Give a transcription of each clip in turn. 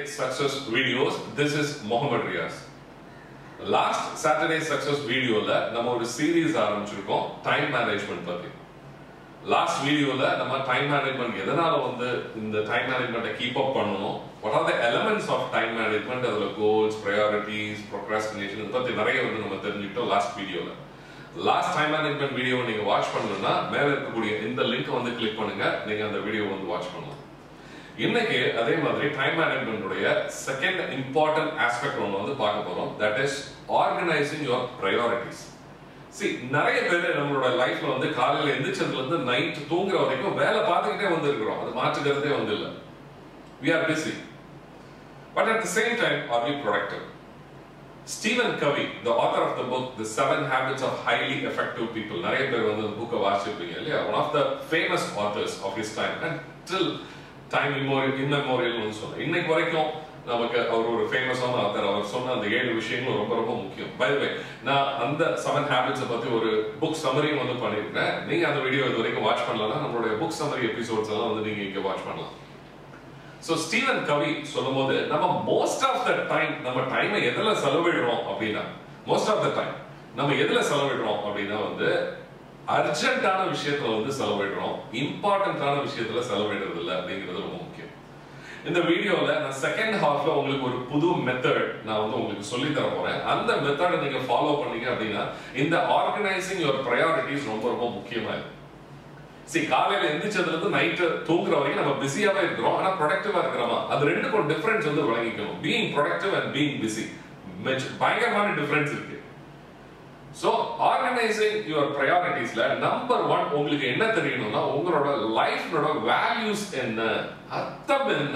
Success videos this is Mohammed Riyaz last Saturday success வீடியோல நம்ம ஒரு சீரீஸ் ஆரம்பிச்சிருக்கோம் டைம் மேனேஜ்மெண்ட் பத்தி லாஸ்ட் வீடியோல நம்ம டைம் மேனேஜ்மெண்ட் எதனால வந்து இந்த டைம் மேனேஜ்மெண்ட்டை கீப் அப் பண்ணணும் what are the elements of time management அதுல கோல்ஸ் ப்ரையாரிட்டிஸ் ப்ரொக்ராஸ்டினேஷன் இதை பத்தி நிறைய வந்து நம்ம தெரிஞ்சுக்கிட்டோம் லாஸ்ட் வீடியோல லாஸ்ட் டைம் மேனேஜ்மெண்ட் வீடியோ நீங்க வாட்ச் பண்ணணும்னா மேல இருக்கக்கூடிய இந்த லிங்க் வந்து கிளிக் பண்ணுங்க நீங்க அந்த வீடியோ வந்து வாட்ச் பண்ணலாம் இன்னைக்கு அதே மாதிரி டைம் மேனேஜ்மெண்ட்டுடைய செகண்ட் இம்பார்ட்டன்ட் ஆஸ்பெக்ட் ஒன்று வந்து பார்க்க போறோம் that is organizing your priorities சி நிறைய பேர் நம்மளோட லைஃப்ல வந்து காலையில எந்திரிச்சதுல இருந்து நைட் தூங்குற வரைக்கும் வேலை பார்த்துக்கிட்டே வந்து இருக்கிறோம் அது மாற்றுக்கிறதே வந்து இல்லை we are busy but at the same time are we productive Stephen Covey the author of the book the seven habits of highly effective people நிறைய பேர் வந்து அந்த புக்கை வாசிச்சிருப்பீங்க இல்லையா one of the famous authors of his time and till time immoral இம்மெமோரியல்னு சொல்றேன் இன்னைக்கு வரைக்கும் நமக்கு அவர் ஒரு ஃபேமஸான ஆத்தர் அவர் சொன்ன அந்த ஏழு விஷயங்களும் ரொம்ப ரொம்ப முக்கியம் பை வே நான் அந்த செவன் ஹேபிட்ஸை பத்தி ஒரு புக் சம்மரியும் வந்து பண்ணியிருக்கேன் நீங்க அந்த வீடியோ இது வரைக்கும் வாட்ச் பண்ணலன்னா நம்மளுடைய புக் சம்மரி எபிசோட்ஸ் எல்லாம் வந்து நீங்க இங்க வாட்ச் பண்ணலாம் ஸோ ஸ்டீவன் கவி சொல்லும் போது நம்ம மோஸ்ட் ஆஃப் த டைம் நம்ம டைமை எதுல செலவிடுறோம் அப்படின்னா மோஸ்ட் ஆஃப் த டைம் நம்ம எதுல செலவிடுறோம் அப்படின்னா வந்து அர்ஜென்ட்டான விஷயத்துல வந்து செலவிடுறோம் இம்பார்ட்டன்டான விஷயத்துல செலவிடுறது இல்லை அப்படிங்கிறது ரொம்ப முக்கியம் இந்த வீடியோல நான் செகண்ட் ஹாஃப்ல உங்களுக்கு ஒரு புது மெத்தட் நான் வந்து உங்களுக்கு சொல்லி தர போறேன் அந்த மெத்தடை நீங்க ஃபாலோ பண்ணீங்க அப்படின்னா இந்த ஆர்கனைசிங் யுவர் ப்ரையாரிட்டிஸ் ரொம்ப ரொம்ப முக்கியமா இருக்கு சரி காலையில எந்திரிச்சதுல இருந்து நைட்டு தூங்குற வரைக்கும் நம்ம பிஸியாவே இருக்கிறோம் ஆனா ப்ரொடக்டிவா இருக்கிறோமா அது ரெண்டுக்கும் டிஃபரன்ஸ் வந்து விளங்கிக்கணும் being productive and being busy பயங்கரமான டிஃபரன்ஸ் இருக்கு ஸோ ஆர்கனைசிங் யுவர் ப்ரையாரிட்டிஸ்ல நம்பர் ஒன் உங்களுக்கு என்ன தெரியணும்னா உங்களோட லைஃப்னோட வேல்யூஸ் என்ன அர்த்தம் என்ன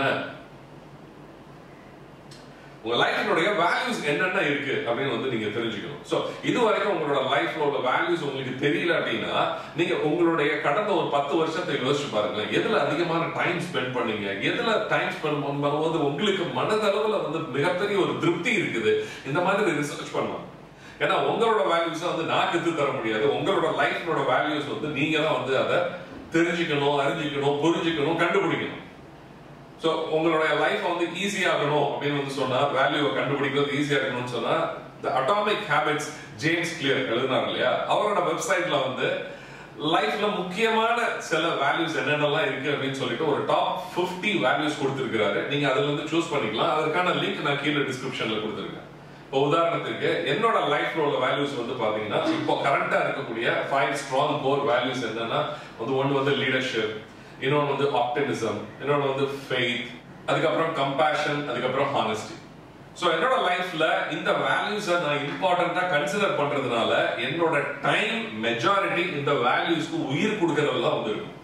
உங்க லைஃபினுடைய வேல்யூஸ் என்னென்ன இருக்கு அப்படின்னு வந்து நீங்க தெரிஞ்சுக்கணும் ஸோ இது வரைக்கும் உங்களோட லைஃப்ல உள்ள வேல்யூஸ் உங்களுக்கு தெரியல அப்படின்னா நீங்க உங்களுடைய கடந்த ஒரு பத்து வருஷத்தை யோசிச்சு பாருங்களேன் எதுல அதிகமான டைம் ஸ்பெண்ட் பண்ணீங்க எதுல டைம் ஸ்பெண்ட் பண்ணும்போது உங்களுக்கு மனதளவுல வந்து மிகப்பெரிய ஒரு திருப்தி இருக்குது இந்த மாதிரி ரிசர்ச் பண்ணலாம் ஏன்னா உங்களோட வேல்யூஸ் வந்து நான் கத்து தர முடியாது உங்களோட லைஃப்னோட வேல்யூஸ் வந்து நீங்க தான் வந்து அதை தெரிஞ்சுக்கணும் அறிஞ்சிக்கணும் புரிஞ்சுக்கணும் கண்டுபிடிக்கணும் ஸோ உங்களுடைய லைஃப் வந்து ஈஸியாகணும் அப்படின்னு வந்து சொன்னா வேல்யூவை கண்டுபிடிக்கிறது ஈஸியா இருக்கணும்னு சொன்னா the atomic habits James Clear எழுதினார் இல்லையா அவரோட வெப்சைட்ல வந்து லைஃப்ல முக்கியமான சில வேல்யூஸ் என்னென்னலாம் இருக்கு அப்படின்னு சொல்லிட்டு ஒரு டாப் பிப்டி வேல்யூஸ் கொடுத்துருக்காரு நீங்க அதுல இருந்து சூஸ் பண்ணிக்கலாம் அதற்கான லிங்க் நான் கீழே டிஸ்கிரிப்ஷன்ல கொடுத்துருக்கேன் இப்போ உதாரணத்துக்கு என்னோட லைஃப்ல உள்ள வேல்யூஸ் வந்து பாத்தீங்கன்னா இப்போ கரண்டா இருக்கக்கூடிய ஃபைவ் ஸ்ட்ராங் கோர் வேல்யூஸ் என்னன்னா வந்து ஒன்று வந்து லீடர்ஷிப் இன்னொன்று வந்து ஆப்டிமிசம் இன்னொன்று வந்து ஃபெய்த் அதுக்கப்புறம் கம்பேஷன் அதுக்கப்புறம் ஹானஸ்டி ஸோ என்னோட லைஃப்ல இந்த வேல்யூஸை நான் இம்பார்ட்டண்டா கன்சிடர் பண்றதுனால என்னோட டைம் மெஜாரிட்டி இந்த வேல்யூஸ்க்கு உயிர் கொடுக்கறதுலாம் வந்து இருக்கும்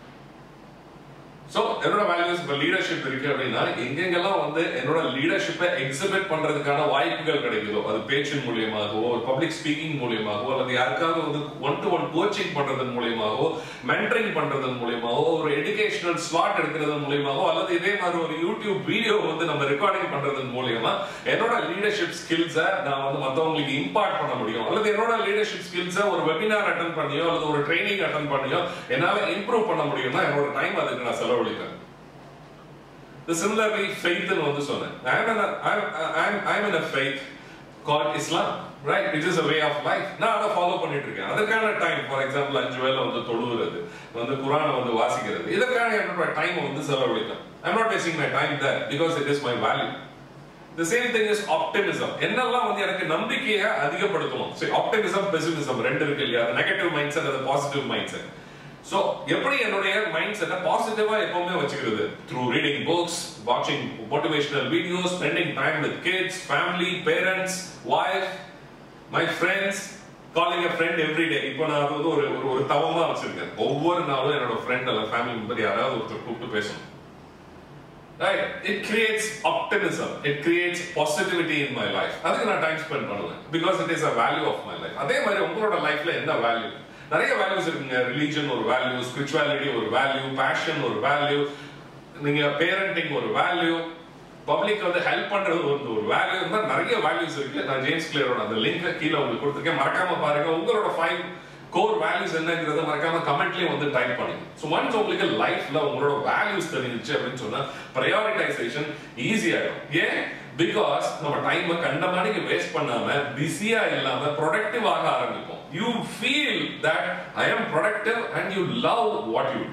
ஸோ என்னோட வேல்யூஸ் இப்போ லீடர்ஷிப் இருக்கு அப்படின்னா எங்கெங்கெல்லாம் வந்து என்னோட லீடர்ஷிப்பை எக்ஸிபிட் பண்றதுக்கான வாய்ப்புகள் கிடைக்குதோ அது பேச்சின் மூலியமாகவோ ஒரு பப்ளிக் ஸ்பீக்கிங் மூலியமாகவோ அல்லது யாருக்காவது வந்து ஒன் டு ஒன் கோச்சிங் பண்றதன் மூலியமாகவோ மென்டரிங் பண்றதன் மூலியமாகவோ ஒரு எஜுகேஷனல் ஸ்லாட் எடுக்கிறதன் மூலியமாகவோ அல்லது இதே மாதிரி ஒரு யூடியூப் வீடியோ வந்து நம்ம ரெக்கார்டிங் பண்றதன் மூலியமா என்னோட லீடர்ஷிப் ஸ்கில்ஸை நான் வந்து மற்றவங்களுக்கு இம்பார்ட் பண்ண முடியும் அல்லது என்னோட லீடர்ஷிப் ஸ்கில்ஸை ஒரு வெபினார் அட்டன் பண்ணியோ அல்லது ஒரு ட்ரைனிங் அட்டன் பண்ணியோ என்னால இம்ப்ரூவ் பண்ண முடியும்னா என்னோட டைம் அதுக்கு நான் செலவழிப்பேன் சிமிலர்லி ஃபெய்த்னு வந்து சொன்னேன் ஐ அம் ஐ அம் ஐ அம் இன் a faith called Islam right it is a way of life நான் அதை ஃபாலோ பண்ணிட்டு இருக்கேன் அதற்கான டைம் ஃபார் எக்ஸாம்பிள் அஞ்சு வேளை வந்து தொழுகிறது வந்து குரானை வந்து வாசிக்கிறது இதற்கான என்னோட டைம் வந்து செலவழிப்பேன் I'm not wasting my time there because it is my value the same thing is optimism என்னெல்லாம் வந்து எனக்கு நம்பிக்கையை அதிகப்படுத்தணும் சரி ஆப்டிமிசம் பெசிமிசம் ரெண்டு இருக்கு இல்லையா நெகட்டிவ் மைண்ட் செட் அது பாசிட்டிவ் மைண்ட் செட் சோ எப்படி என்னுடைய மைண்ட் செட்டை பாசிட்டிவா எப்பவுமே வச்சுக்கிறது த்ரூ ரீடிங் புக்ஸ் வாட்சிங் motivational videos spending time with kids family parents wife my friends calling a friend every day இப்போ நான் அது வந்து ஒரு ஒரு ஒரு தவமா வச்சிருக்கேன் ஒவ்வொரு நாளும் என்னோட ஃப்ரெண்ட் அல்ல ஃபேமிலி மெம்பர் யாராவது ஒருத்தர் கூப்பிட்டு பேசணும் right it creates optimism it creates positivity in my life அதுக்கு நான் டைம் ஸ்பெண்ட் பண்ணுவேன் because it is a value of my life அதே மாதிரி உங்களோட லைஃப்ல என்ன வேல்யூ நிறைய வேல்யூஸ் இருக்குங்க ரிலீஜன் ஒரு வேல்யூ ஸ்பிரிச்சுவாலிட்டி ஒரு வேல்யூ பேஷன் ஒரு வேல்யூ நீங்க பேரண்டிங் ஒரு வேல்யூ பப்ளிக் வந்து ஹெல்ப் பண்றது வந்து ஒரு வேல்யூ இருந்தால் நிறைய வேல்யூஸ் இருக்கு நான் ஜேம்ஸ் கிளியரோட அந்த லிங்க் கீழே உங்களுக்கு கொடுத்துருக்கேன் மறக்காம பாருங்க உங்களோட ஃபைவ் கோர் வேல்யூஸ் என்னங்கிறத மறக்காம கமெண்ட்லயே வந்து டைப் பண்ணுங்க ஸோ ஒன்ஸ் உங்களுக்கு லைஃப்ல உங்களோட வேல்யூஸ் தெரிஞ்சிச்சு அப்படின்னு சொன்னா ப்ரையாரிட்டைசேஷன் ஈஸி ஆயிடும் ஏன் பிகாஸ் நம்ம டைம் கண்டமானிக்கு வேஸ்ட் பண்ணாம பிஸியா இல்லாம ப்ரொடக்டிவ் ஆக ஆரம்பிப்போம் you feel that I am productive and you love what you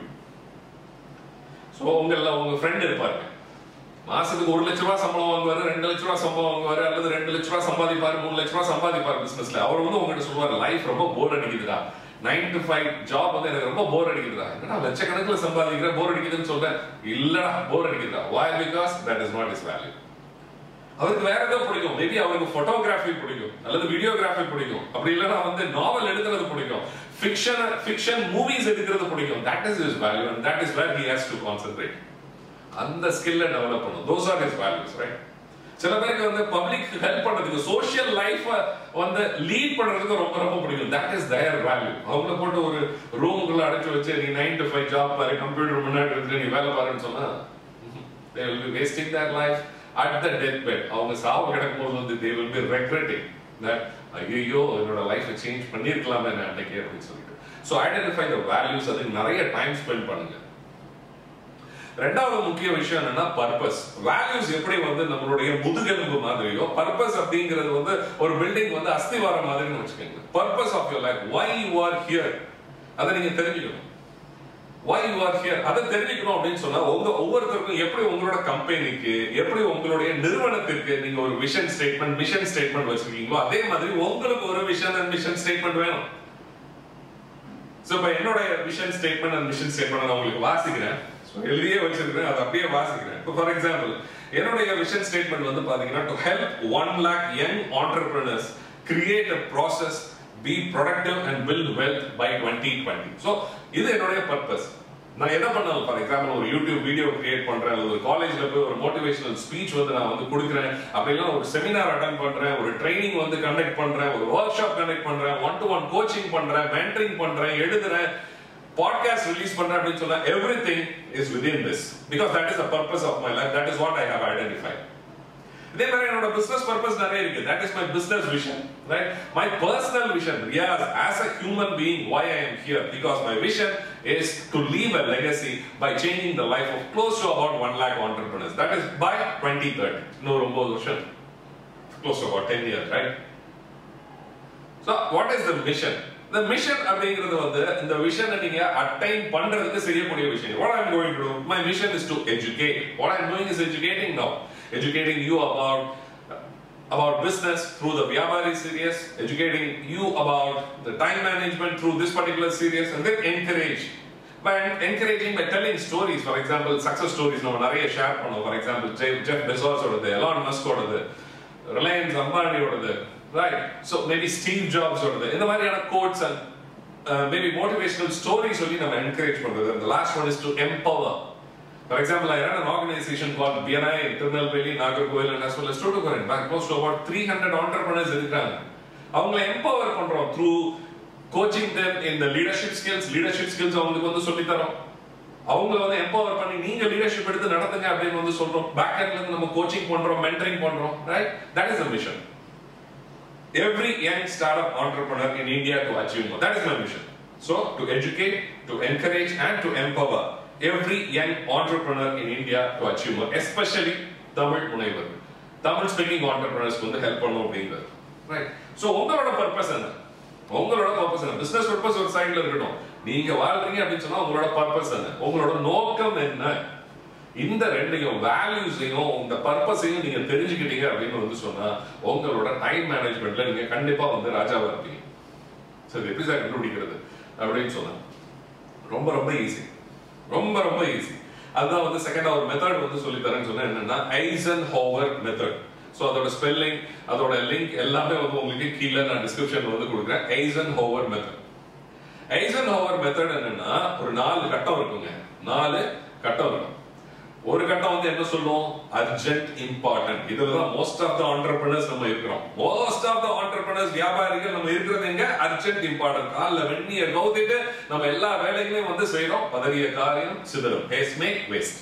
so உங்கள உங்க ஃப்ரெண்ட் இருப்பாருங்க மாசத்துக்கு ஒரு லட்ச ரூபாய் சம்பளம் வாங்குவாரு ரெண்டு லட்ச ரூபாய் சம்பளம் வாங்குவாரு அல்லது ரெண்டு லட்ச ரூபாய் சம்பாதிப்பாரு மூணு லட்ச ரூபாய் சம்பாதிப்பாரு பிசினஸ்ல அவர் வந்து உங்ககிட்ட சொல்லுவாரு லைஃப் ரொம்ப போர் அடிக்குதுடா நைன் டு ஃபைவ் ஜாப் வந்து எனக்கு ரொம்ப போர் அடிக்குதுடா என்னடா லட்சக்கணக்கில் சம்பாதிக்கிற போர் அடிக்குதுன்னு சொல்றேன் இல்லடா போர் அடிக்குதுடா why because that is not is value அவருக்கு வேற ஏதோ பிடிக்கும் மேபி அவருக்கு போட்டோகிராஃபி பிடிக்கும் அல்லது வீடியோகிராஃபி பிடிக்கும் அப்படி இல்லைன்னா வந்து நாவல் எழுதுறது பிடிக்கும் ஃபிக்ஷன் ஃபிக்ஷன் மூவிஸ் எடுக்கிறது பிடிக்கும் that is is value and that is where he has to concentrate அந்த ஸ்கில்ல டெவலப் பண்ணும் those are is values right சில பேருக்கு வந்து பப்ளிக் ஹெல்ப் பண்றதுக்கு சோஷியல் லைஃப் வந்து லீட் பண்றதுக்கு ரொம்ப ரொம்ப பிடிக்கும் தட் இஸ் தயர் வேல்யூ அவங்கள போட்டு ஒரு ரூமுக்குள்ள அடைச்சு வச்சு நீ நைன் டு ஃபைவ் ஜாப் பாரு கம்ப்யூட்டர் முன்னாடி இருந்து நீ வேலை பாருன்னு சொன்னா they will be wasting their life at the deathbed அவங்க சாவு கிடக்கும்போது வந்து they will be regretting that ஐயோ என்னோட லைஃபை சேஞ்ச் பண்ணியிருக்கலாமே நான் அன்னைக்கு அப்படின்னு சொல்லிட்டு ஸோ ஐடென்டிஃபை த வேல்யூஸ் அதுக்கு நிறைய டைம் ஸ்பெண்ட் பண்ணுங்க ரெண்டாவது முக்கிய விஷயம் என்னன்னா பர்பஸ் வேல்யூஸ் எப்படி வந்து நம்மளுடைய முதுகெலும்பு மாதிரியோ பர்பஸ் அப்படிங்கிறது வந்து ஒரு பில்டிங் வந்து அஸ்திவாரம் மாதிரின்னு வச்சுக்கோங்க purpose of your life why you are here அதை நீங்க தெரிஞ்சுக்கணும் வை யூ ஆர் ஹியர் அதை தெரிஞ்சுக்கணும் அப்படின்னு சொன்னா உங்க ஒவ்வொருத்தருக்கும் எப்படி உங்களோட கம்பெனிக்கு எப்படி உங்களுடைய நிறுவனத்திற்கு நீங்க ஒரு விஷன் ஸ்டேட்மெண்ட் மிஷன் ஸ்டேட்மெண்ட் வச்சிருக்கீங்களோ அதே மாதிரி உங்களுக்கு ஒரு விஷன் அண்ட் மிஷன் ஸ்டேட்மெண்ட் வேணும் சோ இப்ப என்னோட vision statement and mission statement நான் உங்களுக்கு வாசிக்கிறேன் So, எழுதியே வச்சிருக்கிறேன் அதை அப்படியே வாசிக்கிறேன் இப்போ ஃபார் எக்ஸாம்பிள் என்னுடைய விஷன் ஸ்டேட்மெண்ட் வந்து பாத்தீங்கன்னா to help one lakh young entrepreneurs create a process be productive and build wealth by twenty twenty so இது என்னுடைய பர்பஸ் நான் என்ன பண்ணாலும் ஃபார் எக்ஸாம்பிள் ஒரு யூடியூப் வீடியோ கிரியேட் பண்றேன் அல்லது ஒரு காலேஜ்ல போய் ஒரு மோட்டிவேஷனல் ஸ்பீச் வந்து நான் வந்து கொடுக்குறேன் அப்படின்னா ஒரு செமினார் அட்டன் பண்றேன் ஒரு ட்ரைனிங் வந்து கண்டக்ட் பண்றேன் ஒரு ஒர்க் ஷாப் கண்டக்ட் பண்றேன் ஒன் டு ஒன் கோச்சிங் பண்றேன் மென்டரிங் பண்றேன் எழுதுறேன் பாட்காஸ்ட் ரிலீஸ் பண்றேன் அப்படின்னு சொன்னா everything is within this because that is a purpose of my life that is what I have identify இதே மாதிரி என்னோட பிசினஸ் பர்பஸ் நிறைய இருக்கு that is my business vision right my personal vision reads as a human being why I am here because my vision is to leave a legacy by changing the life of close to about one lakh entrepreneurs that is by twenty thirty இன்னொரு ஒன்பது வருஷம் close to about ten years right so what is the mission இந்த mission அப்படிங்கிறது வந்து இந்த விஷனை நீங்க attain பண்றதுக்கு செய்யக்கூடிய விஷயம் what i'm going to do my mission is to educate what i'm doing is educating now educating you about about business through the Vyabari series, educating you about the time management through this particular series, and then encourage. By encouraging by telling stories, for example, success stories, நம்ம நிறைய share பண்ணுவோம் for example Jeff பெசோஸோடது Elon மஸ்கோடது ரிலையன்ஸ் அம்பானியோடது right so maybe Steve ஜாப்ஸோடது இந்த மாதிரியான quotes and maybe motivational story சொல்லி நம்ம என்கரேஜ் பண்றது the last one is to empower For example, I run an organization called BNI in Tirunelveli, Nagarkoil, and as well as Tuticorin. Back close to about 300 entrepreneurs இருக்காங்க அவங்களை empower பண்றோம் through coaching them in the leadership skills leadership skills அவங்களுக்கு வந்து சொல்லி தரோம் அவங்கள வந்து empower பண்ணி நீங்க லீடர்ஷிப் எடுத்து நடத்துங்க அப்படின்னு வந்து சொல்றோம் பேக் எண்ட்ல இருந்து நம்ம கோச்சிங் பண்றோம் மென்டரிங் பண்றோம் right that is the mission every young startup entrepreneur in India to achieve more. That is my mission. So, to educate, to encourage, and to empower every young entrepreneur in India to achieve more, especially Tamil முனைவர் Tamil speaking entrepreneurs வந்து help பண்ணும் அப்படிங்கிறது right so உங்களோட purpose என்ன உங்களோட purpose என்ன business purpose ஒரு சைடுல இருக்கட்டும் நீங்க வாழ்றீங்க அப்படின்னு சொன்னா உங்களோட பர்பஸ் என்ன உங்களோட நோக்கம் என்ன இந்த ரெண்டையும் வேல்யூஸையும் இந்த பர்பஸையும் நீங்க தெரிஞ்சுக்கிட்டீங்க அப்படின்னு வந்து சொன்னா உங்களோட டைம் மேனேஜ்மெண்ட்ல நீங்க கண்டிப்பா வந்து ராஜாவா இருப்பீங்க சரி எப்படி சார் கண்டுபிடிக்கிறது அப்படின்னு சொன்னா ரொம்ப ரொம்ப ஈஸி ரொம்ப ரொம்ப ஈஸி அதுதான் வந்து செகண்டா ஒரு மெத்தட் வந்து சொல்லி தரேன்னு சொன்னா என்னன்னா ஐசன் ஹோவர் மெத்தட் ஸோ அதோட ஸ்பெல்லிங் அதோட லிங்க் எல்லாமே வந்து உங்களுக்கு கீழே நான் டிஸ்கிரிப்ஷன் வந்து கொடுக்குறேன் Eisenhower method Eisenhower method என்னன்னா ஒரு நாலு கட்டம் இருக்குங்க நாலு கட்டம் இருக்கும் ஒரு கட்டம் வந்து என்ன சொல்லுவோம் அர்ஜென்ட் இம்பார்ட்டன்ட் இதுல தான் மோஸ்ட் ஆஃப் த ஆண்டர்பிரினர்ஸ் நம்ம இருக்கிறோம் மோஸ்ட் ஆஃப் த ஆண்டர்பிரினர்ஸ் வியாபாரிகள் நம்ம இருக்கிறது எங்க அர்ஜென்ட் இம்பார்ட்டன்ட் கால்ல வெண்ணிய கவுத்திட்டு நம்ம எல்லா வேலைகளையும் வந்து செய்யறோம் பதவிய காரியம் சிதறும் ஹேஸ் மேக் வேஸ்ட்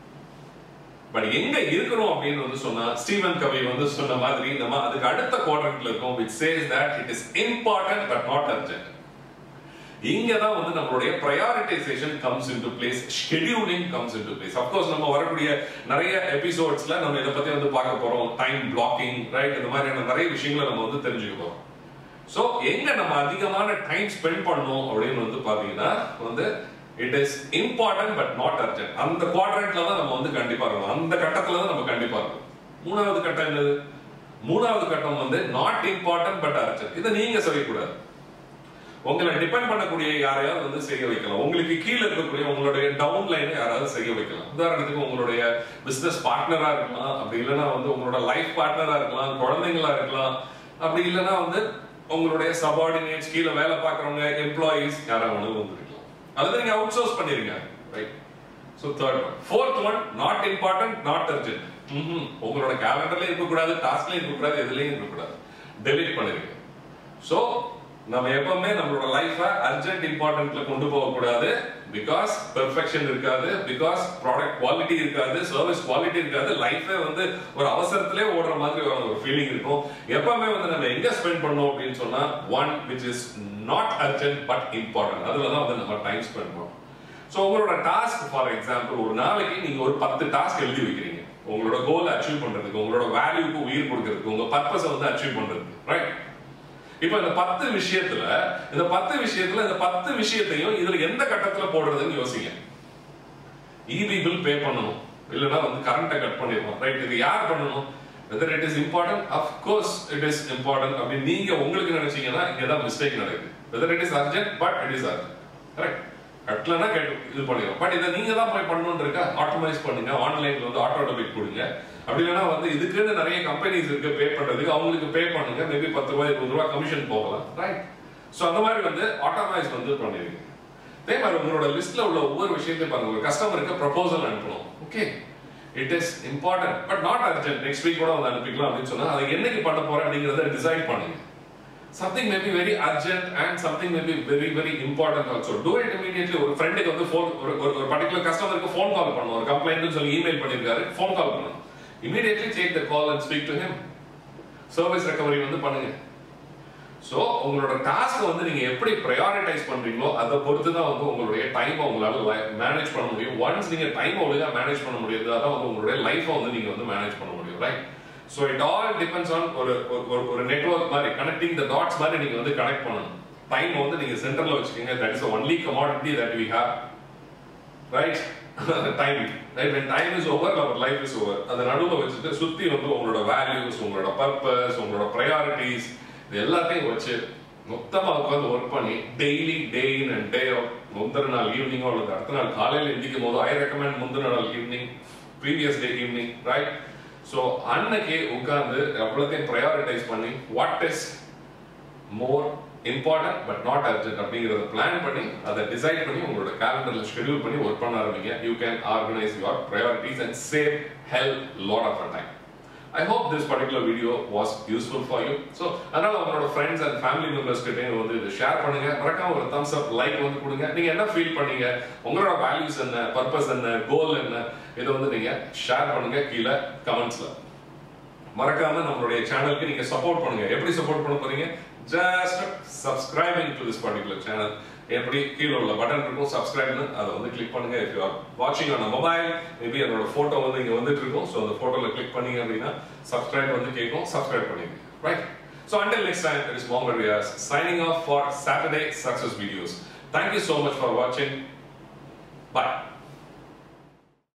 பட் எங்க இருக்கணும் அப்படின்னு வந்து சொன்னா ஸ்டீவன் கவி வந்து சொன்ன மாதிரி நம்ம அதுக்கு அடுத்த குவாட்ரண்ட்ல இருக்கோம் which says that it is important but not urgent இங்க தான் வந்து நம்மளுடைய prioritization comes into place scheduling comes into place of course நம்ம வரக்கூடிய நிறைய எபிசோட்ஸ்ல நம்ம இதை பத்தி வந்து பார்க்க போறோம் டைம் பிளாக்கிங் ரைட் இந்த மாதிரியான நிறைய விஷயங்களை நம்ம வந்து தெரிஞ்சுக்க போறோம் ஸோ எங்க நம்ம அதிகமான டைம் ஸ்பெண்ட் பண்ணணும் அப்படின்னு வந்து பாத்தீங்கன்னா வந்து it is important but not urgent அந்த குவாட்ரண்ட்ல தான் நம்ம வந்து கண்டிப்பா இருக்கணும் அந்த கட்டத்துல தான் நம்ம கண்டிப்பா இருக்கணும் மூணாவது கட்டம் என்னது மூணாவது கட்டம் வந்து நாட் இம்பார்ட்டன்ட் பட் அர்ஜென்ட் இதை நீங்க செய்யக்கூடாது உங்களை டிபெண்ட் பண்ணக்கூடிய யாரையாவது வந்து செய்ய வைக்கலாம் உங்களுக்கு கீழே இருக்கக்கூடிய உங்களுடைய டவுன் லைனை யாராவது செய்ய வைக்கலாம் உதாரணத்துக்கு உங்களுடைய பிசினஸ் பார்ட்னரா இருக்கலாம் அப்படி இல்லைன்னா வந்து உங்களோட லைஃப் பார்ட்னரா இருக்கலாம் குழந்தைங்களா இருக்கலாம் அப்படி இல்லைன்னா வந்து உங்களுடைய சபார்டினேட்ஸ் கீழே வேலை பார்க்குறவங்க எம்ப்ளாயீஸ் யாராவது ஒன்று வந்து இருக்கலாம் அல்லது நீங்க அவுட் சோர்ஸ் பண்ணிருங்க right so third one fourth one not important not urgent உங்களோட கேலண்டர்லயும் இருக்கக்கூடாது டாஸ்க்லயும் இருக்கக்கூடாது எதுலயும் இருக்கக்கூடாது டெலிட் பண்ணிருங்க ஸோ நம்ம எப்பவுமே நம்மளோட லைஃபை அர்ஜென்ட் இம்பார்ட்டன்ட்ல கொண்டு போகக்கூடாது பிகாஸ் பெர்ஃபெக்ஷன் இருக்காது பிகாஸ் ப்ராடக்ட் குவாலிட்டி இருக்காது சர்வீஸ் குவாலிட்டி இருக்காது லைஃபே வந்து ஒரு அவசரத்திலே ஓடுற மாதிரி ஒரு ஃபீலிங் இருக்கும் எப்பவுமே வந்து நம்ம எங்க ஸ்பெண்ட் பண்ணோம் அப்படின்னு சொன்னா one which is not urgent but important அதுல தான் வந்து நம்ம டைம் ஸ்பெண்ட் பண்ணோம் ஸோ உங்களோட டாஸ்க் ஃபார் எக்ஸாம்பிள் ஒரு நாளைக்கு நீங்க ஒரு பத்து டாஸ்க் எழுதி வைக்கிறீங்க உங்களோட கோலை அச்சீவ் பண்றதுக்கு உங்களோட வேல்யூக்கு உயிர் கொடுக்கறதுக்கு உங்க பர்பஸை வந்து அச்சீவ் பண்றதுக்கு ரைட் இப்ப இந்த பத்து விஷயத்துல இந்த பத்து விஷயத்துல இந்த பத்து விஷயத்தையும் இதுல எந்த கட்டத்துல போடுறதுன்னு யோசிங்க இபி பில் பே பண்ணணும் இல்லைன்னா வந்து கரண்ட்டை கட் பண்ணிடுவோம் ரைட் இது யார் பண்ணணும் whether it is important of course it is important அப்படின்னு நீங்க உங்களுக்கு நினைச்சீங்கன்னா இங்க தான் மிஸ்டேக் நடக்குது whether it is urgent but it is urgent correct கட்டலன்னா கேட்டு இது பண்ணிடும் பட் இதை நீங்க தான் போய் பண்ணணும்னு இருக்கா ஆட்டோமைஸ் பண்ணுங்க ஆன்லைன்ல வந்து ஆட்டோ டெபிட் கொடுங்க அப்படி இல்லைன்னா வந்து இதுக்குன்னு நிறைய கம்பெனிஸ் இருக்கு பே பண்றதுக்கு அவங்களுக்கு பே பண்ணுங்க மேபி பத்து ரூபாய் இருபது ரூபாய் கமிஷன் போகலாம் ரைட் ஸோ அந்த மாதிரி வந்து ஆட்டோமைஸ் வந்து பண்ணிருங்க அதே மாதிரி உங்களோட லிஸ்ட்ல உள்ள ஒவ்வொரு விஷயத்தையும் பாருங்க ஒரு கஸ்டமருக்கு ப்ரப்போசல் அனுப்பணும் okay it is important but not urgent next week கூட வந்து அனுப்பிக்கலாம் அப்படின்னு சொன்னா அதை என்னைக்கு பண்ண போறேன் அப்படிங்கறத டிசைட் பண்ணுங்க something may be very urgent and something may be very very important also do it immediately ஒரு ஃப்ரெண்டுக்கு வந்து ஃபோன் ஒரு ஒரு ஒரு பர்టిక్యులர் கஸ்டமருக்கு ஃபோன் கால் பண்ணணும் ஒரு கம்ப்ளைண்ட்னு சொல்லி இமெயில் பண்ணிருக்காரு ஃபோன் கால் பண்ணணும் immediately take the call and speak to him service recovery வந்து பண்ணுங்க ஸோ உங்களோட டாஸ்க்கை வந்து நீங்க எப்படி ப்ரையாரிட்டைஸ் பண்றீங்களோ அதை பொறுத்து தான் வந்து உங்களுடைய டைமை உங்களால மேனேஜ் பண்ண முடியும் ஒன்ஸ் நீங்க டைமை ஒழுங்கா மேனேஜ் பண்ண முடியாது அதான் வந்து உங்களுடைய லைஃபை வந்து நீங்க வந்து மேனேஜ் பண்ண முடியும் right so it all depends on ஒரு ஒரு ஒரு நெட்ஒர்க் மாதிரி கனெக்டிங் த டாட்ஸ் மாதிரி நீங்க வந்து கனெக்ட் பண்ணணும் டைம் வந்து நீங்க சென்டர்ல வச்சுக்கீங்க that is only commodity that we have right time right when time is over our life is over அதை நடுவில் வச்சுட்டு சுத்தி வந்து உங்களோட வேல்யூஸ் உங்களோட பர்பஸ் உங்களோட ப்ரையாரிட்டிஸ் இது எல்லாத்தையும் வச்சு மொத்தமா உட்காந்து ஒர்க் பண்ணி daily day in and day out முந்தின நாள் ஈவினிங்கோ அல்லது அடுத்த நாள் காலையில் எந்திக்கும் போது ஐ ரெக்கமெண்ட் முந்தின நாள் evening previous day evening right so அன்னைக்கு உட்கார்ந்து எவ்வளோத்தையும் ப்ரையாரிட்டைஸ் பண்ணி what is more important but not urgent அப்படிங்கறத பிளான் பண்ணி அதை டிசைட் பண்ணி உங்களோட கேலண்டர்ல ஷெட்யூல் பண்ணி ஒர்க் பண்ண ஆரம்பிங்க you can organise your priorities and save help lot of time I hope this particular video was useful for you so அதனால உங்களோட ஃப்ரெண்ட்ஸ் அண்ட் ஃபேமிலி மெம்பர்ஸ் கிட்டையும் வந்து இது ஷேர் பண்ணுங்க மறக்காம ஒரு தம்ஸ் அப் லைக் வந்து கொடுங்க நீங்க என்ன ஃபீல் பண்ணீங்க உங்களோட வேல்யூஸ் என்ன பர்பஸ் என்ன கோல் என்ன இதை வந்து நீங்க ஷேர் பண்ணுங்க கீழே கமெண்ட்ஸ்ல மறக்காம நம்மளுடைய சேனலுக்கு நீங்க சப்போர்ட் பண்ணுங்க எப்படி சப்போர்ட் பண்ண போறீங்க just subscribing to this particular channel எப்படி கீழே உள்ள பட்டன் இருக்கும் சப்ஸ்கிரைப்னு அதை வந்து கிளிக் பண்ணுங்க இஃப் யூ ஆர் வாட்சிங் ஆன் மொபைல் மேபி என்னோட போட்டோ வந்து இங்க வந்துட்டு இருக்கும் ஸோ அந்த போட்டோல கிளிக் பண்ணீங்க அப்படின்னா சப்ஸ்கிரைப் வந்து கேட்கும் சப்ஸ்கிரைப் பண்ணிங்க right So until next time, it is Mohammed Riaz signing off for Saturday Success Videos. Thank you so much for watching. Bye.